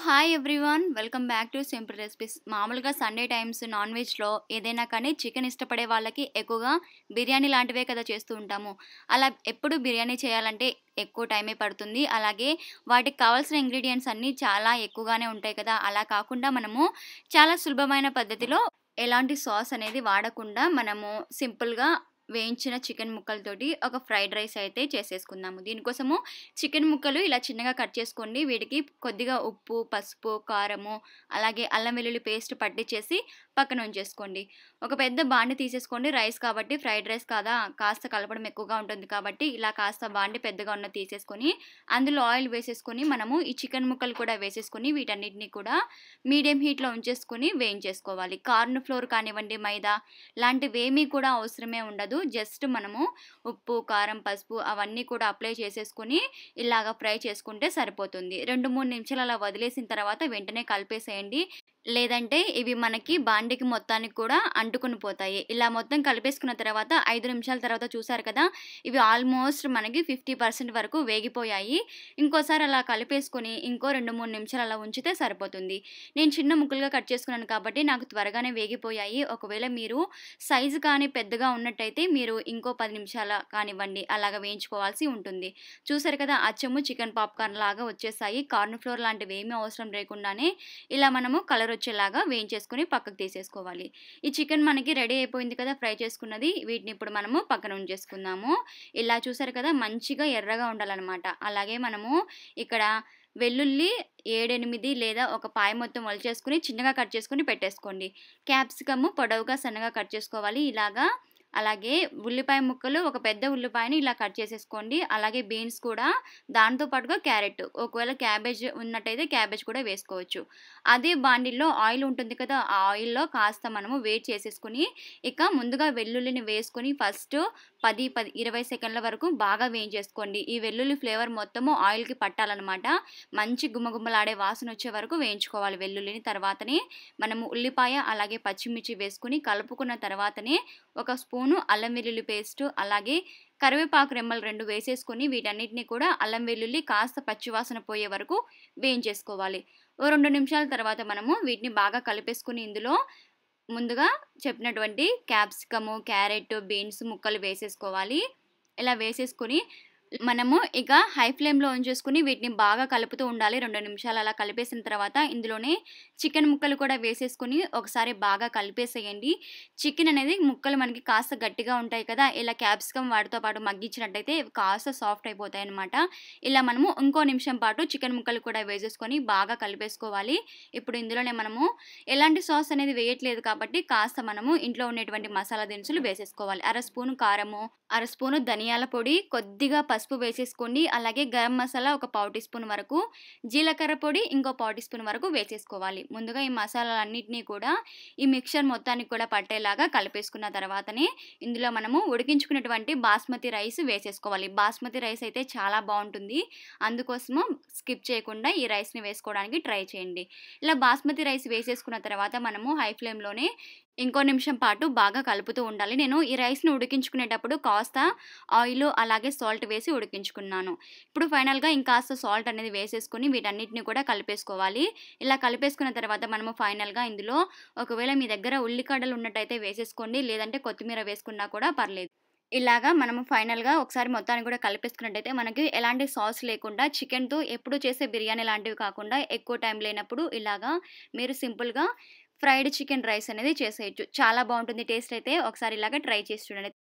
hi everyone welcome back to simple recipes మామూలుగా Sunday times non వెజ్లో ఏదైనా కానీ చికెన్ ఇష్టపడే వాళ్ళకి ఎక్కువగా బిర్యానీ లాంటివే కదా చేస్తూ ఉంటాము అలా ఎప్పుడు బిర్యానీ చేయాలంటే ఎక్కువ టైమే పడుతుంది అలాగే వాటికి కావాల్సిన ఇంగ్రీడియంట్స్ అన్నీ చాలా ఎక్కువగానే ఉంటాయి కదా అలా కాకుండా మనము చాలా సులభమైన పద్ధతిలో ఎలాంటి సాస్ అనేది వాడకుండా మనము సింపుల్గా వేయించిన చికెన్ ముక్కలతోటి ఒక ఫ్రైడ్ రైస్ అయితే చేసేసుకుందాము దీనికోసము చికెన్ ముక్కలు ఇలా చిన్నగా కట్ చేసుకోండి వీటికి కొద్దిగా ఉప్పు పసుపు కారము అలాగే అల్లం వెల్లుల్లి పేస్ట్ పట్టించేసి పక్కన ఉంచేసుకోండి ఒక పెద్ద బాండి తీసేసుకోండి రైస్ కాబట్టి ఫ్రైడ్ రైస్ కాదా కాస్త కలపడం ఎక్కువగా ఉంటుంది కాబట్టి ఇలా కాస్త బాండి పెద్దగా ఉన్న తీసేసుకొని అందులో ఆయిల్ వేసేసుకొని మనము ఈ చికెన్ ముక్కలు కూడా వేసేసుకొని వీటన్నిటిని కూడా మీడియం హీట్లో ఉంచేసుకొని వేయించేసుకోవాలి కార్న్ ఫ్లోర్ కానివ్వండి మైదా లాంటివి ఏమీ కూడా అవసరమే ఉండదు జస్ట్ మనము ఉప్పు కారం పసుపు అవన్నీ కూడా అప్లై చేసేసుకొని ఇలాగ ఫ్రై చేసుకుంటే సరిపోతుంది రెండు మూడు నిమిషాలు అలా వదిలేసిన తర్వాత వెంటనే కలిపేసేయండి లేదంటే ఇవి మనకి బాండికి మొత్తానికి కూడా అంటుకుని పోతాయి ఇలా మొత్తం కలిపేసుకున్న తర్వాత ఐదు నిమిషాల తర్వాత చూసారు కదా ఇవి ఆల్మోస్ట్ మనకి ఫిఫ్టీ పర్సెంట్ వరకు వేగిపోయాయి ఇంకోసారి అలా కలిపేసుకొని ఇంకో రెండు మూడు నిమిషాలు అలా ఉంచితే సరిపోతుంది నేను చిన్న ముక్కలుగా కట్ చేసుకున్నాను కాబట్టి నాకు త్వరగానే వేగిపోయాయి ఒకవేళ మీరు సైజు కానీ పెద్దగా ఉన్నట్టయితే మీరు ఇంకో పది నిమిషాల కానివ్వండి అలాగ వేయించుకోవాల్సి ఉంటుంది చూసారు కదా అచ్చము చికెన్ పాప్కార్న్ లాగా వచ్చేసాయి కార్న్ ఫ్లోర్ లాంటివి ఏమీ అవసరం లేకుండానే ఇలా మనము కలర్ వచ్చేలాగా వేయించేసుకొని పక్కకు తీసేసుకోవాలి ఈ చికెన్ మనకి రెడీ అయిపోయింది కదా ఫ్రై చేసుకున్నది వీటిని ఇప్పుడు మనము పక్కన ఉంచేసుకుందాము ఇలా చూసారు కదా మంచిగా ఎర్రగా ఉండాలన్నమాట అలాగే మనము ఇక్కడ వెల్లుల్లి ఏడెనిమిది లేదా ఒక పాయ మొత్తం వలిచేసుకుని చిన్నగా కట్ చేసుకుని పెట్టేసుకోండి క్యాప్సికమ్ పొడవుగా సన్నగా కట్ చేసుకోవాలి ఇలాగా అలాగే ఉల్లిపాయ ముక్కలు ఒక పెద్ద ఉల్లిపాయని ఇలా కట్ చేసేసుకోండి అలాగే బీన్స్ కూడా దాంతో పాటుగా క్యారెట్ ఒకవేళ క్యాబేజ్ ఉన్నట్టయితే క్యాబేజ్ కూడా వేసుకోవచ్చు అదే బాండిల్లో ఆయిల్ ఉంటుంది కదా ఆ ఆయిల్లో కాస్త మనము వేట్ చేసేసుకుని ఇక ముందుగా వెల్లుల్లిని వేసుకొని ఫస్ట్ పది పది ఇరవై సెకండ్ల వరకు బాగా వేయించేసుకోండి ఈ వెల్లుల్లి ఫ్లేవర్ మొత్తము ఆయిల్కి పట్టాలన్నమాట మంచి గుమ్మగుమ్మలాడే వాసన వచ్చే వరకు వేయించుకోవాలి వెల్లుల్లిని తర్వాతనే మనము ఉల్లిపాయ అలాగే పచ్చిమిర్చి వేసుకుని కలుపుకున్న తర్వాతనే ఒక స్పూను అల్లం వెల్లుల్లి పేస్ట్ అలాగే కరివేపాకు రెమ్మలు రెండు వేసేసుకొని వీటన్నిటిని కూడా అల్లం వెల్లుల్లి కాస్త పచ్చివాసన పోయే వరకు వేయించేసుకోవాలి ఓ రెండు నిమిషాల తర్వాత మనము వీటిని బాగా కలిపేసుకుని ఇందులో ముందుగా చెప్పినటువంటి క్యాప్సికము క్యారెట్ బీన్స్ ముక్కలు వేసేసుకోవాలి ఇలా వేసేసుకొని మనము ఇక హై ఫ్లేమ్లో ఉంచేసుకుని వీటిని బాగా కలుపుతూ ఉండాలి రెండు నిమిషాలు అలా కలిపేసిన తర్వాత ఇందులోనే చికెన్ ముక్కలు కూడా వేసేసుకుని ఒకసారి బాగా కలిపేసేయండి చికెన్ అనేది ముక్కలు మనకి కాస్త గట్టిగా ఉంటాయి కదా ఇలా క్యాప్సికమ్ వాటితో పాటు మగ్గించినట్టయితే కాస్త సాఫ్ట్ అయిపోతాయి అనమాట ఇలా మనము ఇంకో నిమిషం పాటు చికెన్ ముక్కలు కూడా వేసేసుకొని బాగా కలిపేసుకోవాలి ఇప్పుడు ఇందులోనే మనము ఎలాంటి సాస్ అనేది వేయట్లేదు కాబట్టి కాస్త మనము ఇంట్లో ఉండేటువంటి మసాలా దినుసులు వేసేసుకోవాలి అర స్పూను కారము అర స్పూను ధనియాల పొడి కొద్దిగా పసుపు వేసేసుకోండి అలాగే గరం మసాలా ఒక పావు టీ స్పూన్ వరకు జీలకర్ర పొడి ఇంకో పావు టీ స్పూన్ వరకు వేసేసుకోవాలి ముందుగా ఈ మసాలాలన్నింటినీ కూడా ఈ మిక్చర్ మొత్తానికి కూడా పట్టేలాగా కలిపేసుకున్న తర్వాతనే ఇందులో మనము ఉడికించుకున్నటువంటి బాస్మతి రైస్ వేసేసుకోవాలి బాస్మతి రైస్ అయితే చాలా బాగుంటుంది అందుకోసము స్కిప్ చేయకుండా ఈ రైస్ని వేసుకోవడానికి ట్రై చేయండి ఇలా బాస్మతి రైస్ వేసేసుకున్న తర్వాత మనము హై ఫ్లేమ్లోనే ఇంకో నిమిషం పాటు బాగా కలుపుతూ ఉండాలి నేను ఈ రైస్ని ఉడికించుకునేటప్పుడు కాస్త ఆయిల్ అలాగే సాల్ట్ వేసి ఉడికించుకున్నాను ఇప్పుడు ఫైనల్గా ఇంకాస్త సాల్ట్ అనేది వేసేసుకుని వీటన్నిటిని కూడా కలిపేసుకోవాలి ఇలా కలిపేసుకున్న తర్వాత మనము ఫైనల్గా ఇందులో ఒకవేళ మీ దగ్గర ఉల్లిగడ్డలు ఉన్నట్టయితే వేసేసుకోండి లేదంటే కొత్తిమీర వేసుకున్నా కూడా పర్లేదు ఇలాగా మనము ఫైనల్గా ఒకసారి మొత్తాన్ని కూడా కలిపేసుకున్నట్టయితే మనకి ఎలాంటి సాస్ లేకుండా చికెన్తో ఎప్పుడు చేసే బిర్యానీ లాంటివి కాకుండా ఎక్కువ టైం లేనప్పుడు ఇలాగా మీరు సింపుల్గా ఫ్రైడ్ చికెన్ రైస్ అనేది చేసేయచ్చు చాలా బాగుంటుంది టేస్ట్ అయితే ఒకసారి ఇలాగ ట్రై చేసి చూడండి